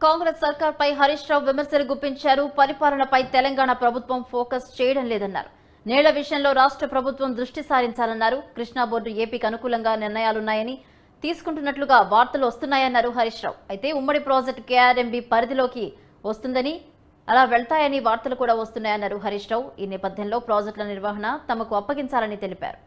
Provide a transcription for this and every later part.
కాంగ్రెస్ సర్కార్పై హరీష్ రావు విమర్శలు గుప్పించారు పరిపాలనపై తెలంగాణ ప్రభుత్వం ఫోకస్ చేయడం లేదన్నారు నీళ్ల విషయంలో రాష్ట్ర ప్రభుత్వం దృష్టి సారించాలన్నారు కృష్ణా బోర్డు ఏపీకి అనుకూలంగా నిర్ణయాలున్నాయని తీసుకుంటున్నట్లుగా వార్తలు వస్తున్నాయన్నారు హరీష్ రావు అయితే ఉమ్మడి ప్రాజెక్టు కేఆర్ఎంబి పరిధిలోకి వస్తుందని అలా వెళ్తాయని వార్తలు కూడా వస్తున్నాయన్నారు హరీష్ రావు ఈ నేపథ్యంలో ప్రాజెక్టుల నిర్వహణ తమకు అప్పగించాలని తెలిపారు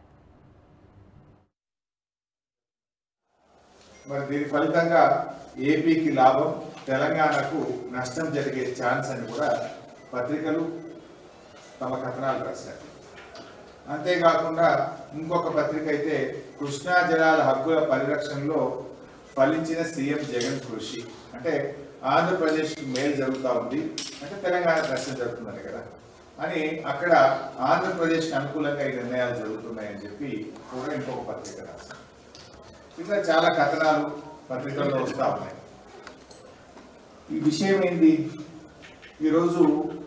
మరి దీని ఫలితంగా ఏపీకి లాభం తెలంగాణకు నష్టం జరిగే ఛాన్స్ అని కూడా పత్రికలు తమ కథనాలు రాశారు అంతేకాకుండా ఇంకొక పత్రిక అయితే కృష్ణా జలాల హక్కుల పరిరక్షణలో ఫలించిన సీఎం జగన్ కృషి అంటే ఆంధ్రప్రదేశ్కి మేలు జరుగుతూ ఉంది అంటే తెలంగాణ నష్టం జరుగుతుందని కదా అని అక్కడ ఆంధ్రప్రదేశ్కి అనుకూలంగా ఈ నిర్ణయాలు జరుగుతున్నాయని చెప్పి కూడా ఇంకొక పత్రిక రాశారు ఇంకా చాలా కథనాలు పత్రికల్లో వస్తూ ఉన్నాయి ఈ విషయం ఏంటి ఈరోజు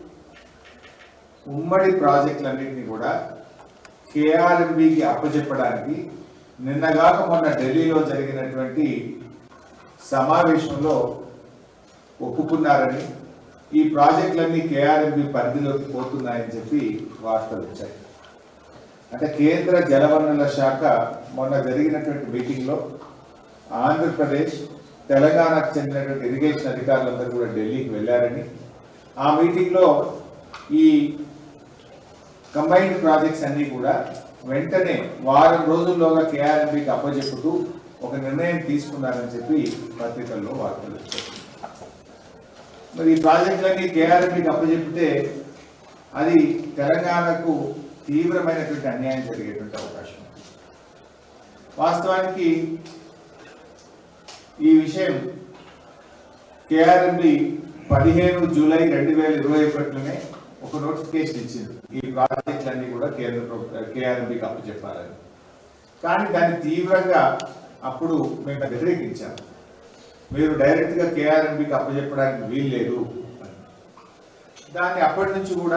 ఉమ్మడి ప్రాజెక్టులన్నింటినీ కూడా కేఆర్ఎంబికి అప్పచెప్పడానికి నిన్నగాక మొన్న ఢిల్లీలో జరిగినటువంటి సమావేశంలో ఒప్పుకున్నారని ఈ ప్రాజెక్టులన్నీ కేఆర్ఎంబి పరిధిలోకి పోతున్నాయని చెప్పి వార్తలు వచ్చాయి అంటే కేంద్ర జలవనరుల శాఖ మొన్న జరిగినటువంటి మీటింగ్లో ఆంధ్రప్రదేశ్ తెలంగాణకు చెందినటువంటి ఇరిగేషన్ అధికారులందరూ కూడా ఢిల్లీకి వెళ్ళారని ఆ మీటింగ్లో ఈ కంబైన్డ్ ప్రాజెక్ట్స్ అన్నీ కూడా వెంటనే వారం రోజుల్లోగా కేఆర్ఎంపీకి అప్పచెప్పుతూ ఒక నిర్ణయం తీసుకున్నారని చెప్పి పత్రికల్లో వార్తలు వచ్చాయి మరి ఈ ప్రాజెక్టులన్నీ కేఆర్ఎంపీకి అప్పచెప్పితే అది తెలంగాణకు తీవ్రమైనటువంటి అన్యాయం జరిగేటువంటి అవకాశం ఉంది. వాస్తవానికి ఈ విషయం కేఆర్ఎంబి పదిహేను జూలై రెండు వేల ఇరవై ఒకటిలోనే ఒక నోటిఫికేషన్ ఇచ్చింది ఈ ప్రాజెక్టులన్నీ కూడా కేంద్ర ప్రభుత్వ కేఆర్ఎంబికి అప్పచెప్పాలని కానీ దాన్ని తీవ్రంగా అప్పుడు మేము వ్యతిరేకించాము మీరు డైరెక్ట్గా కేఆర్ఎంబికి అప్పచెప్పడానికి వీల్లేదు అని. దాన్ని అప్పటి నుంచి కూడా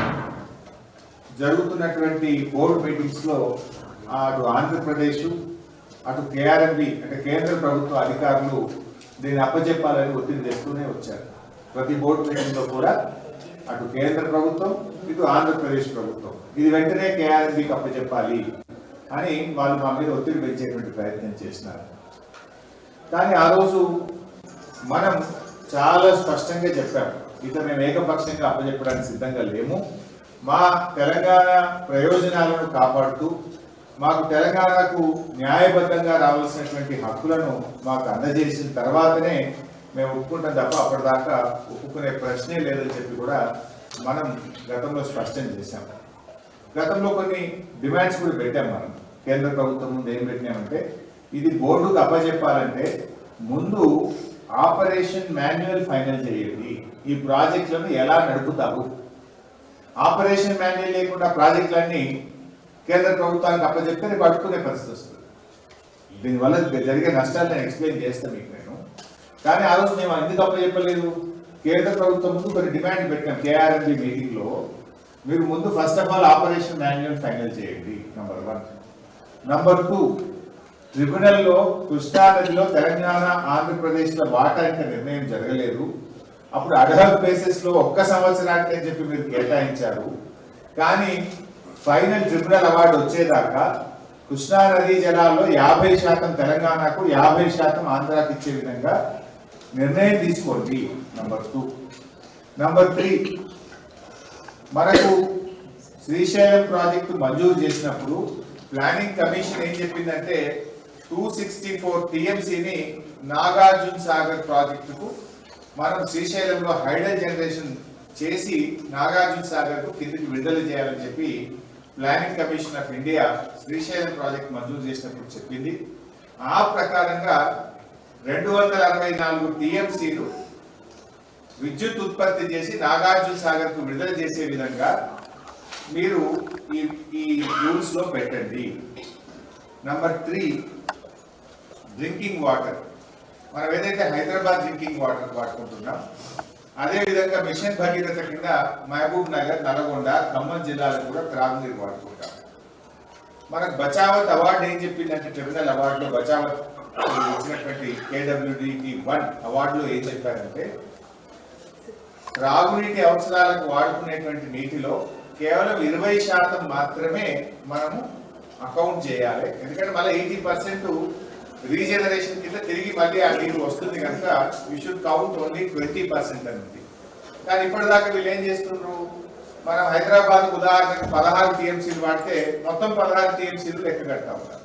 జరుగుతున్నటువంటి బోర్డు మీటింగ్స్ లో అటు ఆంధ్రప్రదేశ్ అటు కేఆర్ఎంబి అంటే కేంద్ర ప్రభుత్వ అధికారులు దీన్ని అప్పచెప్పాలని ఒత్తిడి తెస్తూనే వచ్చారు ప్రతి బోర్డు మీటింగ్ లో కూడా అటు కేంద్ర ప్రభుత్వం ఇటు ఆంధ్రప్రదేశ్ ప్రభుత్వం ఇది వెంటనే కేఆర్ఎంబికి అప్పచెప్పాలి అని వాళ్ళు మా మీద ఒత్తిడి పెంచేటువంటి ప్రయత్నం చేసినారు కానీ ఆ రోజు మనం చాలా స్పష్టంగా చెప్పాము ఇక మేము ఏకపక్షంగా అప్పచెప్పడానికి సిద్ధంగా లేము మా తెలంగాణ ప్రయోజనాలను కాపాడుతూ మాకు తెలంగాణకు న్యాయబద్ధంగా రావాల్సినటువంటి హక్కులను మాకు అందజేసిన తర్వాతనే మేము ఒప్పుకుంటాం తప్ప అప్పటిదాకా ఒప్పుకునే ప్రశ్నే లేదని చెప్పి కూడా మనం గతంలో స్పష్టం చేశాం గతంలో కొన్ని డిమాండ్స్ కూడా పెట్టాం మనం కేంద్ర ప్రభుత్వం ముందు ఏం పెట్టినామంటే ఇది బోర్డుకు అప్పచెప్పాలంటే ముందు ఆపరేషన్ మాన్యువల్ ఫైనల్ చేయండి ఈ ప్రాజెక్టులను ఎలా నడుపుతారు ఆపరేషన్ మాన్యువల్ లేకుండా ప్రాజెక్టులన్నీ కేంద్ర ప్రభుత్వానికి అప్పచెప్తే రేపు అడ్డుకునే పరిస్థితి వస్తుంది దీనివల్ల జరిగే నష్టాలు నేను ఎక్స్ప్లెయిన్ చేస్తాను మీకు నేను కానీ ఆ రోజు మేము ఎందుకు అప్పచెప్పలేదు కేంద్ర ప్రభుత్వం ముందు కొన్ని డిమాండ్ పెట్టాం కేఆర్ఎంబి మీటింగ్ లో మీరు ముందు first of all operation manual final చేయండి నంబర్ వన్ నంబర్ టూ ట్రిబ్యునల్లో కృష్ణా నదిలో తెలంగాణ ఆంధ్రప్రదేశ్ లో వాటా ఇంకా నిర్ణయం జరగలేదు అప్పుడు అడహక్ బేసిస్ లో ఒక్క సంవత్సరానికి అని చెప్పి మీరు కేటాయించారు కానీ ఫైనల్ ట్రిబ్యునల్ అవార్డు వచ్చేదాకా కృష్ణా నదీ జలాల్లో యాభై శాతం తెలంగాణకు యాభై శాతం ఆంధ్రాకి ఇచ్చే విధంగా నిర్ణయం తీసుకోండి నంబర్ టూ నంబర్ త్రీ మనకు శ్రీశైలం ప్రాజెక్టు మంజూరు చేసినప్పుడు ప్లానింగ్ కమిషన్ ఏం చెప్పిందంటే టూ సిక్స్టీ ఫోర్ టీఎంసీని నాగార్జున సాగర్ ప్రాజెక్టుకు మనం శ్రీశైలంలో హైడల్ జనరేషన్ చేసి నాగార్జున సాగర్కు కిందికి విడుదల చేయాలని చెప్పి planning commission of India Srisailam project మంజూరు చేసినప్పుడు చెప్పింది ఆ ప్రకారంగా రెండు వందల అరవై నాలుగు టీఎంసీలు విద్యుత్ ఉత్పత్తి చేసి నాగార్జున సాగర్ కు విడుదల చేసే విధంగా మీరు ఈ ఈ రూల్స్ లో పెట్టండి నంబర్ త్రీ డ్రింకింగ్ వాటర్ మనం ఏదైతే హైదరాబాద్ డ్రింకింగ్ వాటర్ వాడుకుంటున్నాం అదే విధంగా మిషన్ భగీరథ కింద మహబూబ్ నగర్ నల్గొండ ఖమ్మం జిల్లాలో కూడా త్రాగునీరు వాడుకుంటాం మనకు బచావత్ అవార్డు ఏం చెప్పిందంటే ట్రిబ్యునల్ అవార్డులో బచావత్ ఇచ్చినటువంటి కేడబ్ల్యూడిటి వన్ అవార్డులో ఏం చెప్పారంటే త్రాగునీటి అవసరాలకు వాడుకునేటువంటి నీటిలో కేవలం ఇరవై శాతం మాత్రమే మనము అకౌంట్ చేయాలి ఎందుకంటే మళ్ళీ ఎయిటీ పర్సెంట్ రీజనరేషన్ కింద తిరిగి మళ్ళీ ఆ నీరు వస్తుంది కనుక you should count only twenty percent అనేది కానీ ఇప్పటిదాకా వీళ్ళు ఏం చేస్తున్నారు మనం హైదరాబాద్ ఉదాహరణకు పదహారు టీఎంసీలు వాడితే మొత్తం పదహారు టీఎంసీలు లెక్క కడతా ఉంటారు